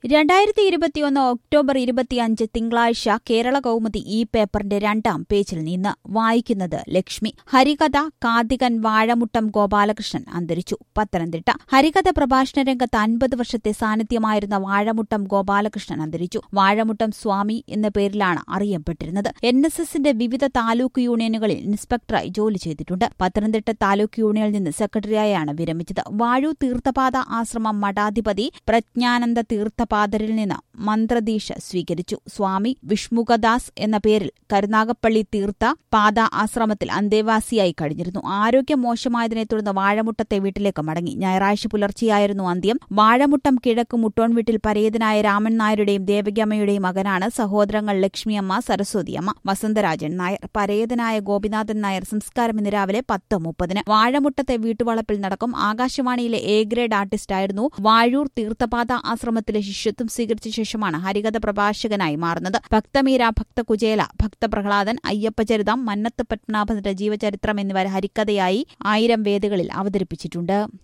രണ്ടായിരത്തി ഇരുപത്തിയൊന്ന് ഒക്ടോബർ ഇരുപത്തിയഞ്ച് തിങ്കളാഴ്ച കേരള കൗമുദി ഈ പേപ്പറിന്റെ രണ്ടാം പേജിൽ നിന്ന് വായിക്കുന്നത് ലക്ഷ്മി ഹരികഥ കാതികൻ വാഴമുട്ടം ഗോപാലകൃഷ്ണൻ അന്തരിച്ചു പത്തനംതിട്ട ഹരികഥ പ്രഭാഷണ രംഗത്ത് അൻപത് വർഷത്തെ സാന്നിധ്യമായിരുന്ന വാഴമുട്ടം ഗോപാലകൃഷ്ണൻ അന്തരിച്ചു വാഴമുട്ടം സ്വാമി എന്ന പേരിലാണ് അറിയപ്പെട്ടിരുന്നത് എൻ എസ് എസിന്റെ വിവിധ താലൂക്ക് യൂണിയനുകളിൽ ഇൻസ്പെക്ടറായി ജോലി ചെയ്തിട്ടുണ്ട് പത്തനംതിട്ട താലൂക്ക് യൂണിയനിൽ നിന്ന് സെക്രട്ടറിയായാണ് വിരമിച്ചത് വാഴൂർ തീർത്ഥപാത ആശ്രമം മഠാധിപതി പ്രജ്ഞാനന്ദ തീർത്ഥപാദരിൽ നിന്ന് മന്ത്രദീക്ഷ സ്വീകരിച്ചു സ്വാമി വിഷ്മുഖദാസ് എന്ന പേരിൽ കരുനാഗപ്പള്ളി തീർത്ഥ പാത ആശ്രമത്തിൽ അന്തേവാസിയായി കഴിഞ്ഞിരുന്നു ആരോഗ്യം മോശമായതിനെ തുടർന്ന് വാഴമുട്ടത്തെ വീട്ടിലേക്ക് മടങ്ങി ഞായറാഴ്ച പുലർച്ചെയായിരുന്നു അന്ത്യം വാഴമുട്ടം കിഴക്ക് മുട്ടോൺ വീട്ടിൽ പരേതനായ രാമൻ നായരുടെയും ദേവകിയമ്മയുടെയും മകനാണ് സഹോദരങ്ങൾ ലക്ഷ്മിയമ്മ സരസ്വതിയമ്മ വസന്തരാജൻ നായർ പരേതനായ ഗോപിനാഥൻ നായർ സംസ്കാരം ഇന്ന് രാവിലെ പത്ത് മുപ്പതിന് വാഴമുട്ടത്തെ വീട്ടുവളപ്പിൽ നടക്കും ആകാശവാണിയിലെ എ ഗ്രേഡ് ആർട്ടിസ്റ്റായിരുന്നു വാഴൂർ തീർത്ഥപാത ആശ്രമത്തിലെ ശിഷ്യത്വം സ്വീകരിച്ച ശേഷമാണ് ഹരികഥ പ്രഭാഷകനായി മാറുന്നത് ഭക്തമീര ഭക്ത കുചേല ഭക്ത പ്രഹ്ലാദൻ അയ്യപ്പചരിതം മന്നത്ത് പത്മനാഭന്റെ ജീവചരിത്രം എന്നിവ ഹരിക്കഥയായി ആയിരം വേദികളിൽ അവതരിപ്പിച്ചിട്ടുണ്ട്